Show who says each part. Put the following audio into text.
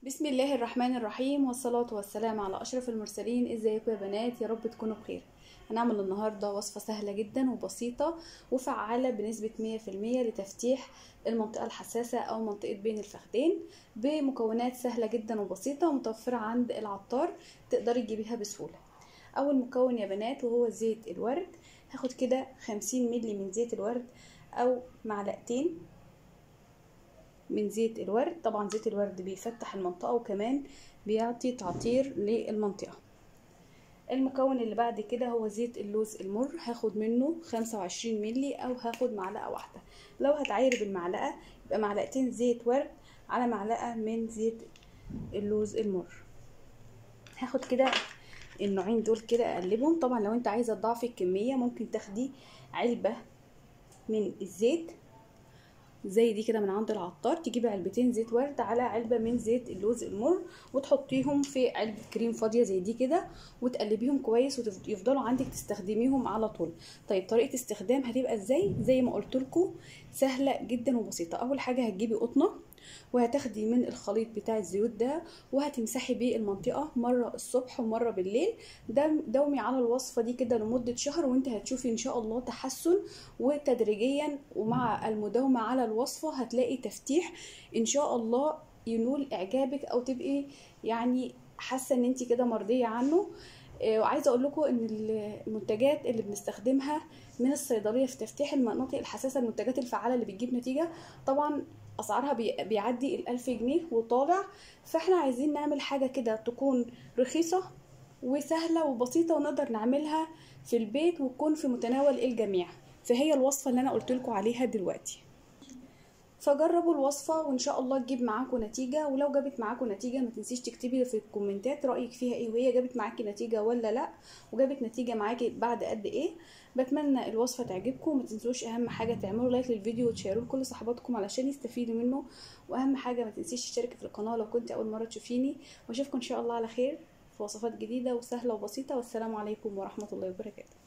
Speaker 1: بسم الله الرحمن الرحيم والصلاة والسلام على أشرف المرسلين ازيكم يا بنات يا رب تكونوا بخير هنعمل النهاردة وصفة سهلة جدا وبسيطة وفعالة بنسبة 100% لتفتيح المنطقة الحساسة أو منطقة بين الفخذين بمكونات سهلة جدا وبسيطة ومتوفرة عند العطار تقدري تجيبيها بسهولة أول مكون يا بنات وهو زيت الورد هاخد كده 50 ملي من زيت الورد أو معلقتين من زيت الورد طبعا زيت الورد بيفتح المنطقة وكمان بيعطي تعطير للمنطقة المكون اللي بعد كده هو زيت اللوز المر هاخد منه خمسة وعشرين ملي او هاخد معلقة واحدة لو هتعاير بالمعلقة يبقى معلقتين زيت ورد على معلقة من زيت اللوز المر هاخد كده النوعين دول كده اقلبهم طبعا لو انت عايزة تضاعفي الكمية ممكن تاخدي علبة من الزيت زي دي كده من عند العطار تجيبي علبتين زيت ورد على علبة من زيت اللوز المر وتحطيهم في علبة كريم فاضية زي دي كده وتقلبيهم كويس ويفضلوا عندك تستخدميهم على طول طيب طريقة استخدام هتبقى ازاي زي ما قلت لكم سهلة جدا وبسيطة اول حاجة هتجيبي قطنة وهتاخدي من الخليط بتاع الزيوت ده وهتمسحي بيه المنطقة مرة الصبح ومرة بالليل دومي على الوصفة دي كده لمدة شهر وانت هتشوفي ان شاء الله تحسن وتدريجيا ومع المداومة على الوصفة هتلاقي تفتيح ان شاء الله ينول اعجابك او تبقي يعني حاسة ان انت كده مرضية عنه وعايزه اقول لكم ان المنتجات اللي بنستخدمها من الصيدليه في تفتيح المناطق الحساسه المنتجات الفعاله اللي بتجيب نتيجه طبعا اسعارها بيعدي الالف جنيه وطالع فاحنا عايزين نعمل حاجه كده تكون رخيصه وسهله وبسيطه ونقدر نعملها في البيت وتكون في متناول الجميع فهي الوصفه اللي انا قلت لكم عليها دلوقتي فجربوا الوصفة وإن شاء الله تجيب معاكم نتيجة ولو جابت معاكم نتيجة ما تنسيش تكتبي في الكومنتات رأيك فيها ايه وهي جابت معاكي نتيجة ولا لا وجابت نتيجة معاكي بعد قد ايه بتمنى الوصفة تعجبكم وما تنسوش أهم حاجة تعملوا لايك للفيديو وتشيروه لكل صحباتكم علشان يستفيدوا منه وأهم حاجة ما تنسيش تشتركي في القناة لو كنت أول مرة تشوفيني وأشوفكم إن شاء الله على خير في وصفات جديدة وسهلة وبسيطة والسلام عليكم ورحمة الله وبركاته